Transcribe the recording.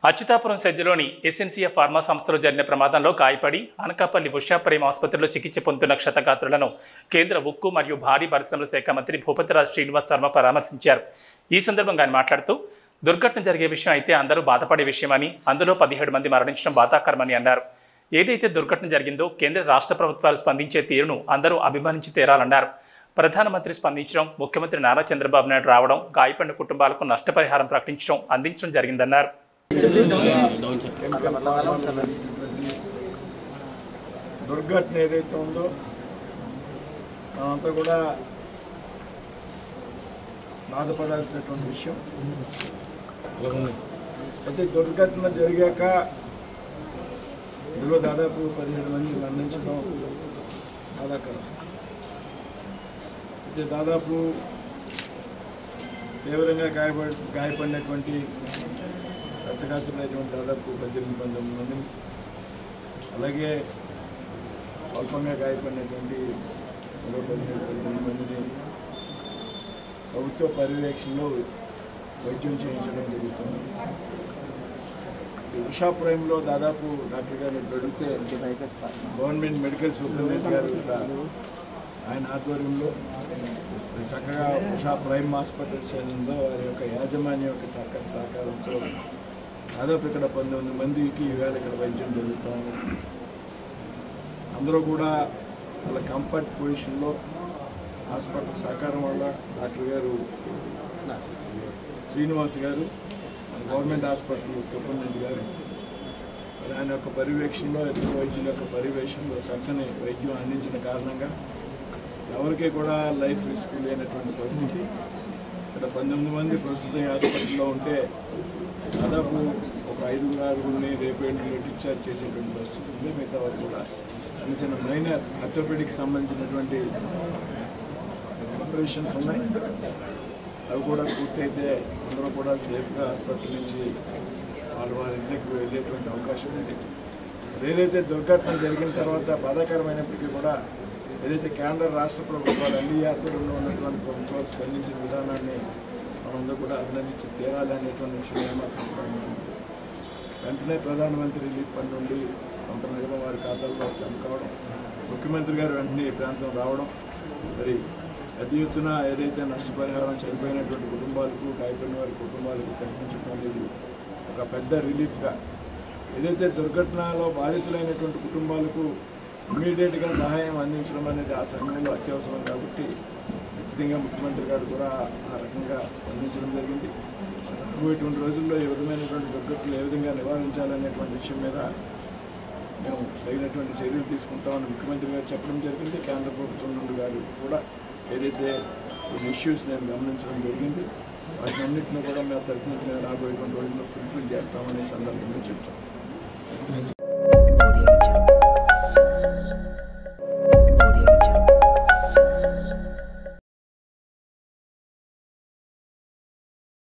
Atchutapuram సెజ్జలోని ఎస్ఎన్సీఎఫ్ pharma సంస్థలో జరిగిన ప్రమాదంలో గాయపడి అనకాపల్లి ఉషా ప్రేమ ఆసుపత్రిలో చికిత్స పొందుతున్న క్షతగాత్రులను కేంద్ర ఉక్కు మరియు భారీ పరిశ్రమల శాఖ మంత్రి భూపతిరాజ్ శ్రీనివాస్ శర్మ పరామర్శించారు ఈ సందర్భంగా ఆయన మాట్లాడుతూ దుర్ఘటన జరిగే విషయం అయితే అందరూ బాధపడే విషయమని అందులో పదిహేడు మంది మరణించడం బాధాకరమని అన్నారు ఏదైతే దుర్ఘటన జరిగిందో కేంద్ర రాష్ట్ర ప్రభుత్వాలు స్పందించే తీరును అందరూ అభిమానించి తీరాలన్నారు ప్రధానమంత్రి స్పందించడం ముఖ్యమంత్రి నారా చంద్రబాబు నాయుడు రావడం గాయపడిన కుటుంబాలకు నష్టపరిహారం ప్రకటించడం అందించడం జరిగిందన్నారు దుర్ఘటన ఏదైతే ఉందో మనంతా కూడా బాధపడాల్సినటువంటి విషయం అయితే దుర్ఘటన జరిగాక ఇందులో దాదాపు పదిహేడు మంది మరణించడం బాధాకరం అయితే దాదాపు తీవ్రంగా గాయపడి గాయపడినటువంటి రక్తగాత్రులైనటువంటి దాదాపు పద్దెనిమిది పంతొమ్మిది మంది అలాగే స్వల్పంగా గాయపడినటువంటి మరో పదిహేడు పద్దెనిమిది మందిని ప్రభుత్వ పర్యవేక్షణలో వైద్యం చేయించడం జరుగుతుంది ఈ ఉషాపురంలో దాదాపు డాక్టర్ గారిని అడిగితే గవర్నమెంట్ మెడికల్ సూపరింటెండెంట్ గారు ఇక్కడ ఆయన ఆధ్వర్యంలో మరి చక్కగా ఉషా ప్రైమ్ హాస్పిటల్స్ ఉందో వారి యొక్క యాజమాన్యం యొక్క చక్కటి సహకారంతో దాదాపు ఇక్కడ పంతొమ్మిది మందికి ఈవేళ ఇక్కడ వైద్యం జరుగుతూ ఉంది అందరూ కూడా వాళ్ళ కంఫర్ట్ పొజిషన్లో హాస్పిటల్ సహకారం వల్ల డాక్టర్ గారు శ్రీనివాస్ గారు గవర్నమెంట్ హాస్పిటల్ సూపరింటెండెంట్ గారు మరి ఆయన యొక్క పర్యవేక్షణలో ఇతర వైద్యుల యొక్క పర్యవేక్షణలో చక్కని వైద్యం అందించిన కారణంగా ఎవరికి కూడా లైఫ్ రిస్క్ లేనటువంటి పరిస్థితి ఇక్కడ పంతొమ్మిది మంది ప్రస్తుతం ఈ హాస్పిటల్లో ఉంటే దాదాపు ఒక ఐదుగురు ఆరుగురిని రేపు ఎల్లుండి డిశ్చార్జ్ చేసేటువంటి పరిస్థితి ఉంది మిగతా వారు కూడా చిన్న చిన్న మైనర్ ఆర్థోపెడిక్ సంబంధించినటువంటి ఆపరేషన్స్ ఉన్నాయి అవి కూడా పూర్తయితే అందరూ కూడా సేఫ్గా హాస్పిటల్ నుంచి వాళ్ళు వాళ్ళ ఇంటికి వెళ్ళేటువంటి అవకాశం ఉంది మరి ఏదైతే దుర్ఘటన జరిగిన తర్వాత బాధాకరమైనప్పటికీ కూడా ఏదైతే కేంద్ర రాష్ట్ర ప్రభుత్వాలు అన్ని యాత్రల్లో ఉన్నటువంటి ప్రభుత్వాలు స్పందించిన విధానాన్ని మనందరూ కూడా అభినందించి తీరాలి అనేటువంటి విషయం ఏమాత్రం కూడా ఉండదు. వెంటనే ప్రధానమంత్రి రిలీఫ్ ఫండ్ నుండి కొంత నిధులు వారి ఖాతాల్లో జమ కావడం ముఖ్యమంత్రి గారు వెంటనే ఈ ప్రాంతం రావడం మరి పెద్ద ఎత్తున ఏదైతే నష్టపరిహారం చనిపోయినటువంటి కుటుంబాలకు గాయపడిన వారి కుటుంబాలకు కల్పించడం అనేది ఒక పెద్ద రిలీఫ్గా ఏదైతే దుర్ఘటనలో బాధితులైనటువంటి కుటుంబాలకు ఇమీడియట్గా సహాయం అందించడం అనేది ఆ సమయంలో అత్యవసరం కాబట్టి ఖచ్చితంగా ముఖ్యమంత్రి గారు కూడా ఆ రకంగా స్పందించడం జరిగింది రాబోయేటువంటి రోజుల్లో ఈ విధమైనటువంటి దుర్ఘటనలు ఏ విధంగా నివారించాలనేటువంటి విషయం మీద మేము తగినటువంటి చర్యలు తీసుకుంటామని ముఖ్యమంత్రి గారు చెప్పడం జరిగింది కేంద్ర ప్రభుత్వం నుండి గారు కూడా ఏదైతే కొన్ని ఇష్యూస్ నేను గమనించడం జరిగింది వాటిని అన్నింటినీ కూడా మేము తరఫు నుంచి రాబోయేటువంటి రోజుల్లో ఫుల్ఫిల్ చేస్తామనే సందర్భంగా చెప్తాం